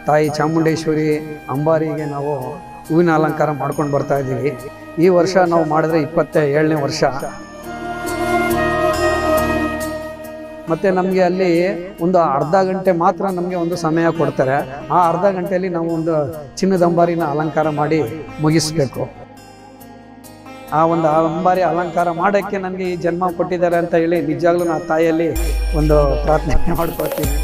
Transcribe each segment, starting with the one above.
ತಾಯಿ ಚಾಮುಂಡೇಶ್ವರಿ ಅಂಬಾರಿಗೆ ನಾವು ಹೂವಿನ ಅಲಂಕಾರ ಮಾಡ್ಕೊಂಡು ಬರ್ತಾ ಇದ್ದೀವಿ ಈ ವರ್ಷ ನಾವು ಮಾಡಿದ್ರೆ ಇಪ್ಪತ್ತ ಏಳನೇ ವರ್ಷ ಮತ್ತು ನಮಗೆ ಅಲ್ಲಿ ಒಂದು ಅರ್ಧ ಗಂಟೆ ಮಾತ್ರ ನಮಗೆ ಒಂದು ಸಮಯ ಕೊಡ್ತಾರೆ ಆ ಅರ್ಧ ಗಂಟೆಯಲ್ಲಿ ನಾವು ಒಂದು ಚಿನ್ನದ ಅಂಬಾರಿನ ಅಲಂಕಾರ ಮಾಡಿ ಮುಗಿಸ್ಬೇಕು ಆ ಒಂದು ಅಂಬಾರಿ ಅಲಂಕಾರ ಮಾಡೋಕ್ಕೆ ನನಗೆ ಈ ಜನ್ಮ ಕೊಟ್ಟಿದ್ದಾರೆ ಅಂತ ಹೇಳಿ ನಿಜವಾಗ್ಲೂ ನಾ ತಾಯಿಯಲ್ಲಿ ಒಂದು ಪ್ರಾರ್ಥನೆ ಮಾಡ್ಕೊಳ್ತೀನಿ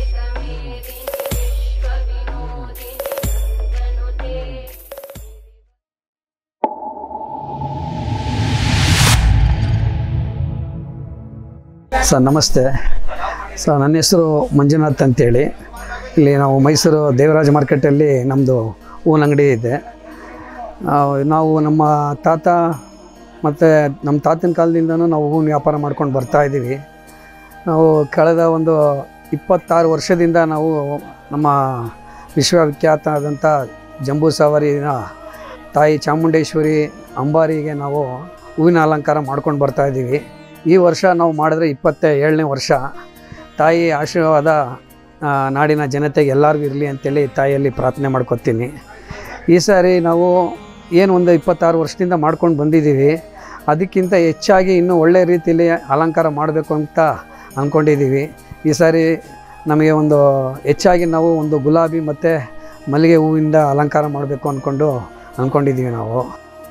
ಸರ್ ನಮಸ್ತೆ ಸರ್ ನನ್ನ ಹೆಸರು ಮಂಜುನಾಥ್ ಅಂತೇಳಿ ಇಲ್ಲಿ ನಾವು ಮೈಸೂರು ದೇವರಾಜ ಮಾರ್ಕೆಟಲ್ಲಿ ನಮ್ಮದು ಹೂವಿನ ಅಂಗಡಿ ಇದೆ ಆ, ನಾವು ನಮ್ಮ ತಾತ ಮತ್ತು ನಮ್ಮ ತಾತನ ಕಾಲದಿಂದನೂ ನಾವು ಹೂವಿನ ವ್ಯಾಪಾರ ಮಾಡ್ಕೊಂಡು ಬರ್ತಾ ಇದ್ದೀವಿ ನಾವು ಕಳೆದ ಒಂದು ಇಪ್ಪತ್ತಾರು ವರ್ಷದಿಂದ ನಾವು ನಮ್ಮ ವಿಶ್ವವಿಖ್ಯಾತ ಆದಂಥ ಜಂಬೂ ಸವಾರಿನ ತಾಯಿ ಚಾಮುಂಡೇಶ್ವರಿ ಅಂಬಾರಿಗೆ ನಾವು ಹೂವಿನ ಅಲಂಕಾರ ಮಾಡ್ಕೊಂಡು ಬರ್ತಾ ಇದ್ದೀವಿ ಈ ವರ್ಷ ನಾವು ಮಾಡಿದ್ರೆ ಇಪ್ಪತ್ತ ಏಳನೇ ವರ್ಷ ತಾಯಿ ಆಶೀರ್ವಾದ ಆ, ನಾಡಿನ ಜನತೆಗೆ ಎಲ್ಲರಿಗೂ ಇರಲಿ ಅಂತೇಳಿ ತಾಯಿಯಲ್ಲಿ ಪ್ರಾರ್ಥನೆ ಮಾಡ್ಕೊತೀನಿ ಈ ಸಾರಿ ನಾವು ಏನು ಒಂದು ಇಪ್ಪತ್ತಾರು ವರ್ಷದಿಂದ ಮಾಡ್ಕೊಂಡು ಬಂದಿದ್ದೀವಿ ಅದಕ್ಕಿಂತ ಹೆಚ್ಚಾಗಿ ಇನ್ನೂ ಒಳ್ಳೆಯ ರೀತಿಯಲ್ಲಿ ಅಲಂಕಾರ ಮಾಡಬೇಕು ಅಂತ ಅಂದ್ಕೊಂಡಿದ್ದೀವಿ ಈ ಸಾರಿ ನಮಗೆ ಒಂದು ಹೆಚ್ಚಾಗಿ ನಾವು ಒಂದು ಗುಲಾಬಿ ಮತ್ತು ಮಲ್ಲಿಗೆ ಹೂವಿಂದ ಅಲಂಕಾರ ಮಾಡಬೇಕು ಅಂದ್ಕೊಂಡು ಅಂದ್ಕೊಂಡಿದ್ದೀವಿ ನಾವು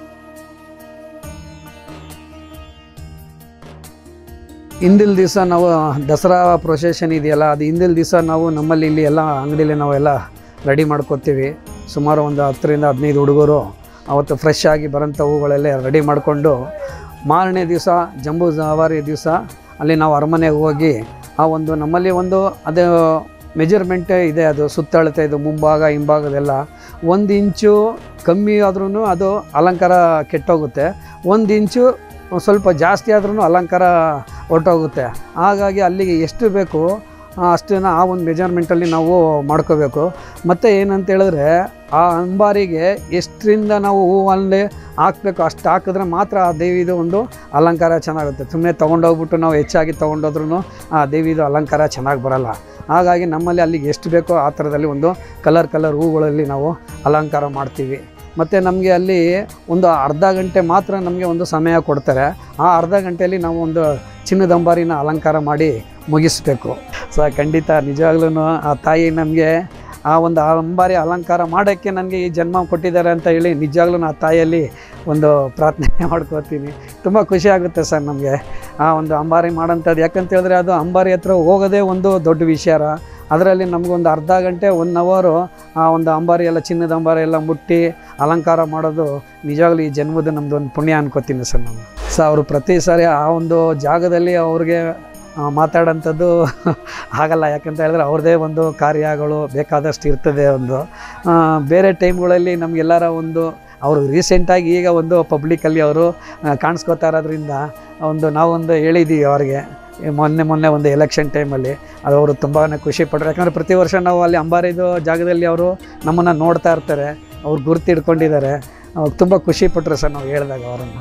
ಹಿಂದಿನ ದಿವಸ ನಾವು ದಸರಾ ಪ್ರೊಸೆಷನ್ ಇದೆಯಲ್ಲ ಅದು ಹಿಂದಿನ ದಿವಸ ನಾವು ನಮ್ಮಲ್ಲಿ ಇಲ್ಲಿ ಎಲ್ಲ ಅಂಗಡಿಲಿ ನಾವೆಲ್ಲ ರೆಡಿ ಮಾಡ್ಕೋತೀವಿ ಸುಮಾರು ಒಂದು ಹತ್ತರಿಂದ ಹದಿನೈದು ಹುಡುಗರು ಅವತ್ತು ಫ್ರೆಶ್ ಆಗಿ ಬರೋಂಥ ಹೂಗಳೆಲ್ಲ ರೆಡಿ ಮಾಡಿಕೊಂಡು ಮಾರನೇ ದಿವಸ ಜಂಬೂ ಸವಾರಿ ದಿವಸ ಅಲ್ಲಿ ನಾವು ಅರಮನೆಗೆ ಹೋಗಿ ಆ ಒಂದು ನಮ್ಮಲ್ಲಿ ಒಂದು ಅದು ಮೆಜರ್ಮೆಂಟ್ ಇದೆ ಅದು ಸುತ್ತಳತೆ ಇದು ಮುಂಭಾಗ ಹಿಂಭಾಗದೆಲ್ಲ ಒಂದು ಇಂಚು ಕಮ್ಮಿ ಆದ್ರೂ ಅದು ಅಲಂಕಾರ ಕೆಟ್ಟೋಗುತ್ತೆ ಒಂದು ಇಂಚು ಸ್ವಲ್ಪ ಜಾಸ್ತಿ ಆದ್ರೂ ಅಲಂಕಾರ ಹೊರಟೋಗುತ್ತೆ ಹಾಗಾಗಿ ಅಲ್ಲಿಗೆ ಎಷ್ಟು ಬೇಕು ಆ, ಅಷ್ಟನ್ನ ಆ ಒಂದು ಮೆಜರ್ಮೆಂಟಲ್ಲಿ ನಾವು ಮಾಡ್ಕೋಬೇಕು ಮತ್ತು ಏನಂತ ಹೇಳಿದ್ರೆ ಆ ಅಂಬಾರಿಗೆ ಎಷ್ಟರಿಂದ ನಾವು ಹೂವಲ್ಲಿ ಹಾಕಬೇಕು ಅಷ್ಟು ಹಾಕಿದ್ರೆ ಮಾತ್ರ ಆ ದೇವಿದು ಒಂದು ಅಲಂಕಾರ ಚೆನ್ನಾಗುತ್ತೆ ಸುಮ್ಮನೆ ತೊಗೊಂಡೋಗ್ಬಿಟ್ಟು ನಾವು ಹೆಚ್ಚಾಗಿ ತೊಗೊಂಡೋದ್ರೂ ಆ ದೇವಿದು ಅಲಂಕಾರ ಚೆನ್ನಾಗಿ ಬರಲ್ಲ ಹಾಗಾಗಿ ನಮ್ಮಲ್ಲಿ ಅಲ್ಲಿಗೆ ಎಷ್ಟು ಬೇಕೋ ಆ ಥರದಲ್ಲಿ ಒಂದು ಕಲರ್ ಕಲರ್ ಹೂಗಳಲ್ಲಿ ನಾವು ಅಲಂಕಾರ ಮಾಡ್ತೀವಿ ಮತ್ತು ನಮಗೆ ಅಲ್ಲಿ ಒಂದು ಅರ್ಧ ಗಂಟೆ ಮಾತ್ರ ನಮಗೆ ಒಂದು ಸಮಯ ಕೊಡ್ತಾರೆ ಆ ಅರ್ಧ ಗಂಟೆಯಲ್ಲಿ ನಾವು ಒಂದು ಚಿನ್ನದ ಅಂಬಾರಿನ ಅಲಂಕಾರ ಮಾಡಿ ಮುಗಿಸ್ಬೇಕು ಸೊ ಖಂಡಿತ ನಿಜವಾಗ್ಲೂ ಆ ತಾಯಿ ನಮಗೆ ಆ ಒಂದು ಅಂಬಾರಿ ಅಲಂಕಾರ ಮಾಡೋಕ್ಕೆ ನನಗೆ ಈ ಜನ್ಮ ಕೊಟ್ಟಿದ್ದಾರೆ ಅಂತ ಹೇಳಿ ನಿಜವಾಗ್ಲೂ ಆ ತಾಯಿಯಲ್ಲಿ ಒಂದು ಪ್ರಾರ್ಥನೆ ಮಾಡ್ಕೋತೀನಿ ತುಂಬ ಖುಷಿ ಆಗುತ್ತೆ ಸರ್ ನಮಗೆ ಆ ಒಂದು ಅಂಬಾರಿ ಮಾಡೋಂಥದ್ದು ಯಾಕಂತ ಹೇಳಿದ್ರೆ ಅದು ಅಂಬಾರಿ ಹತ್ರ ಹೋಗೋದೇ ಒಂದು ದೊಡ್ಡ ವಿಚಾರ ಅದರಲ್ಲಿ ನಮಗೊಂದು ಅರ್ಧ ಗಂಟೆ ಒನ್ ಅವರು ಆ ಒಂದು ಅಂಬಾರಿ ಎಲ್ಲ ಚಿನ್ನದ ಅಂಬಾರಿ ಎಲ್ಲ ಮುಟ್ಟಿ ಅಲಂಕಾರ ಮಾಡೋದು ನಿಜವಾಗ್ಲೂ ಈ ಜನ್ಮದ ನಮ್ಮದು ಒಂದು ಪುಣ್ಯ ಅನ್ಕೋತೀನಿ ಸರ್ ನಾನು ಸೊ ಅವರು ಪ್ರತಿ ಸಾರಿ ಆ ಒಂದು ಜಾಗದಲ್ಲಿ ಅವ್ರಿಗೆ ಆ, ಮಾತಾಡೋಂಥದ್ದು ಆಗಲ್ಲ ಯಾಕಂತ ಹೇಳಿದ್ರೆ ಅವ್ರದ್ದೇ ಒಂದು ಕಾರ್ಯಗಳು ಬೇಕಾದಷ್ಟು ಇರ್ತದೆ ಒಂದು ಆ, ಬೇರೆ ಟೈಮ್ಗಳಲ್ಲಿ ನಮಗೆಲ್ಲರ ಒಂದು ಅವರು ರೀಸೆಂಟಾಗಿ ಈಗ ಒಂದು ಪಬ್ಲಿಕಲ್ಲಿ ಅವರು ಕಾಣಿಸ್ಕೋತಾ ಇರೋದ್ರಿಂದ ಒಂದು ನಾವೊಂದು ಹೇಳಿದ್ದೀವಿ ಅವ್ರಿಗೆ ಈ ಮೊನ್ನೆ ಮೊನ್ನೆ ಒಂದು ಎಲೆಕ್ಷನ್ ಟೈಮಲ್ಲಿ ಅದು ಅವರು ತುಂಬಾ ಖುಷಿ ಪಟ್ಟರು ಯಾಕಂದರೆ ಪ್ರತಿ ವರ್ಷ ನಾವು ಅಲ್ಲಿ ಅಂಬಾರಿದು ಜಾಗದಲ್ಲಿ ಅವರು ನಮ್ಮನ್ನು ನೋಡ್ತಾ ಇರ್ತಾರೆ ಅವ್ರು ಗುರುತು ಹಿಡ್ಕೊಂಡಿದ್ದಾರೆ ಅವ್ರು ತುಂಬ ಖುಷಿ ಪಟ್ಟರು ಸರ್ ನಾವು ಹೇಳಿದಾಗ ಅವರನ್ನು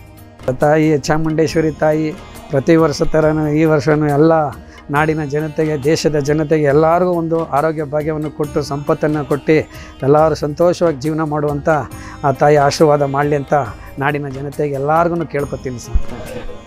ತಾಯಿ ಚಾಮುಂಡೇಶ್ವರಿ ತಾಯಿ ಪ್ರತಿ ವರ್ಷ ಥರನೂ ಈ ವರ್ಷವೂ ಎಲ್ಲ ನಾಡಿನ ಜನತೆಗೆ ದೇಶದ ಜನತೆಗೆ ಎಲ್ಲರಿಗೂ ಒಂದು ಆರೋಗ್ಯ ಭಾಗ್ಯವನ್ನು ಕೊಟ್ಟು ಸಂಪತ್ತನ್ನು ಕೊಟ್ಟು ಎಲ್ಲರೂ ಸಂತೋಷವಾಗಿ ಜೀವನ ಮಾಡುವಂಥ ಆ ತಾಯಿ ಆಶೀರ್ವಾದ ಮಾಡಲಿ ಅಂತ ನಾಡಿನ ಜನತೆಗೆ ಎಲ್ಲರಿಗೂ ಕೇಳ್ಕೊತೀನಿ ಸರ್